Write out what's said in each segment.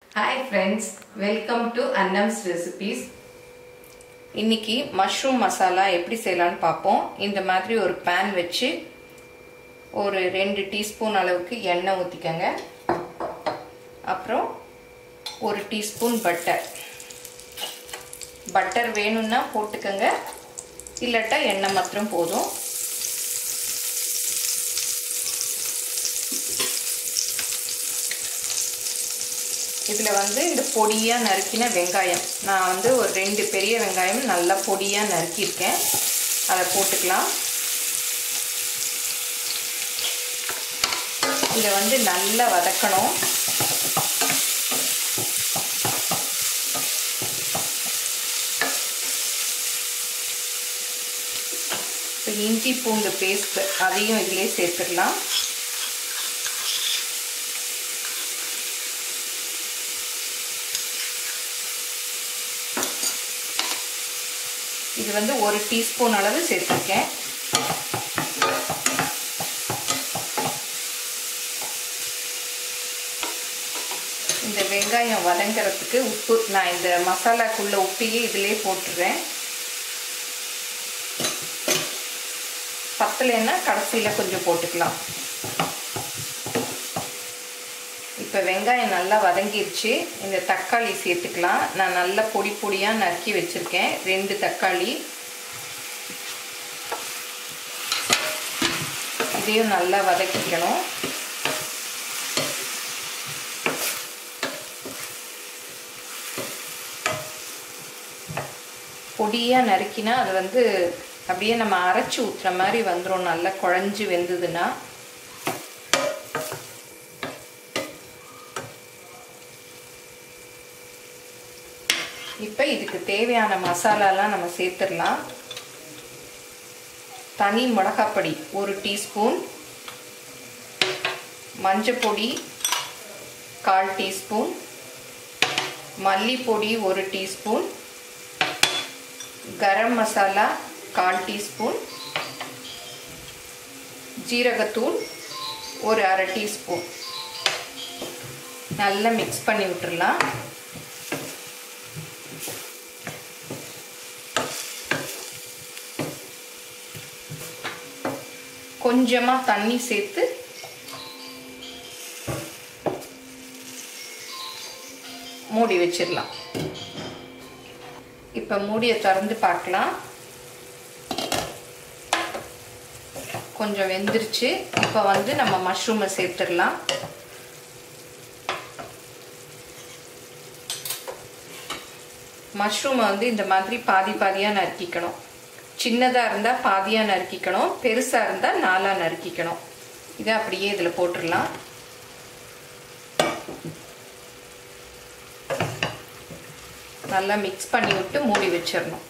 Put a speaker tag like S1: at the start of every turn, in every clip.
S1: hi friends welcome to Annam's recipes இன்னைக்கு mushroom masala எப்படி செய்யலான்னு பார்ப்போம் இந்த மாதிரி ஒரு பேன் வச்சு ஒரு ரெண்டு டீஸ்பூன் அளவுக்கு எண்ணெய் ஊற்றிக்கங்க அப்புறம் ஒரு டீஸ்பூன் பட்டர் பட்டர் வேணும்னா போட்டுக்கங்க இல்லாட்டா எண்ணெய் மாத்திரம் போதும் இதில் வந்து இந்த பொடியாக நறுக்கின வெங்காயம் நான் வந்து ஒரு ரெண்டு பெரிய வெங்காயம் நல்லா பொடியாக நறுக்கியிருக்கேன் அதை போட்டுக்கலாம் இதை வந்து நல்லா வதக்கணும் இப்போ இஞ்சி பூண்டு பேஸ்ட் அதையும் இதிலே சேர்த்துடலாம் இது வந்து ஒரு டீஸ்பூன் அளவு சேர்த்துருக்கேன் இந்த வெங்காயம் வதங்கிறதுக்கு உப்பு நான் இந்த மசாலாக்குள்ள உப்பையே இதிலே போட்டுடுறேன் பத்தலைன்னா கடைசியில் கொஞ்சம் போட்டுக்கலாம் இப்போ வெங்காயம் நல்லா வதங்கிருச்சு இந்த தக்காளி சேர்த்துக்கலாம் நான் நல்லா பொடி பொடியாக நறுக்கி வச்சுருக்கேன் ரெண்டு தக்காளி இதையும் நல்லா வதக்கிக்கணும் பொடியாக நறுக்கினா அது வந்து அப்படியே நம்ம அரைச்சி ஊற்றுற மாதிரி வந்துடும் நல்லா குழஞ்சி வெந்ததுன்னா இப்போ இதுக்கு தேவையான மசாலாலாம் நம்ம சேர்த்துடலாம் தனி மிளகாப்பொடி ஒரு டீஸ்பூன் மஞ்சப்பொடி கால் டீஸ்பூன் மல்லிப்பொடி ஒரு டீஸ்பூன் கரம் மசாலா கால் டீஸ்பூன் ஜீரகத்தூள் ஒரு அரை டீஸ்பூன் நல்லா மிக்ஸ் பண்ணி விட்டுடலாம் கொஞ்சமாக தண்ணி சேர்த்து மூடி வச்சிடலாம் இப்போ மூடியை திறந்து பார்க்கலாம் கொஞ்சம் வெந்துருச்சு இப்போ வந்து நம்ம மஷ்ரூமை சேர்த்துடலாம் மஷ்ரூமை வந்து இந்த மாதிரி பாதி பாதியாக நறுக்கிக்கணும் சின்னதாக இருந்தால் பாதியாக நறுக்கிக்கணும் பெருசாக இருந்தால் நாலாக நறுக்கிக்கணும் இதை அப்படியே இதில் போட்டுடலாம் நல்லா மிக்ஸ் பண்ணி விட்டு மூடி வச்சிடணும்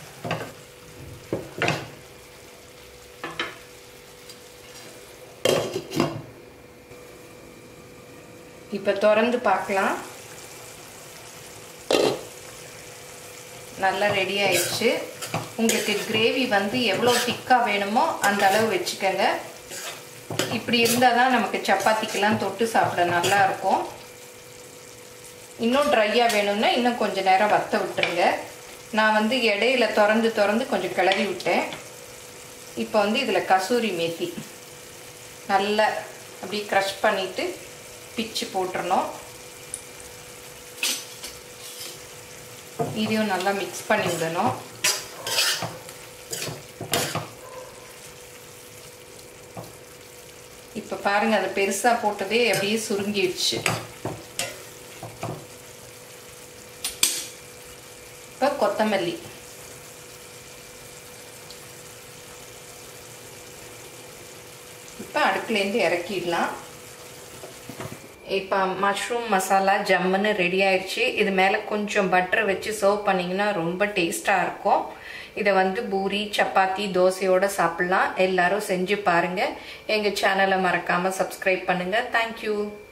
S1: இப்போ திறந்து பார்க்கலாம் நல்லா ரெடி ஆயிடுச்சு உங்களுக்கு கிரேவி வந்து எவ்வளோ திக்காக வேணுமோ அந்த அளவு வச்சுக்கோங்க இப்படி இருந்தால் தான் நமக்கு சப்பாத்திக்கெல்லாம் தொட்டு சாப்பிட நல்லா இருக்கும் இன்னும் ட்ரையாக வேணும்னா இன்னும் கொஞ்சம் நேரம் வத்த விட்டுருங்க நான் வந்து இடையில திறந்து திறந்து கொஞ்சம் கிளறி விட்டேன் இப்போ வந்து இதில் கசூரி மேத்தி நல்லா அப்படியே க்ரஷ் பண்ணிவிட்டு பிச்சு போட்டுறணும் இதையும் நல்லா மிக்ஸ் பண்ணி விடணும் இப்போ பாருங்க அதை பெருசாக போட்டதே அப்படியே சுருங்கிடுச்சு இப்போ கொத்தமல்லி இப்போ அடுப்புலேருந்து இறக்கிடலாம் இப்போ மஷ்ரூம் மசாலா ஜம்முன்னு ரெடி ஆயிடுச்சு இது மேலே கொஞ்சம் பட்டர் வச்சு சர்வ் பண்ணிங்கன்னா ரொம்ப டேஸ்ட்டாக இருக்கும் இதை வந்து பூரி சப்பாத்தி தோசையோடு சாப்பிட்லாம் எல்லாரும் செஞ்சு பாருங்கள் எங்கள் சேனலை மறக்காமல் சப்ஸ்கிரைப் பண்ணுங்கள் தேங்க்யூ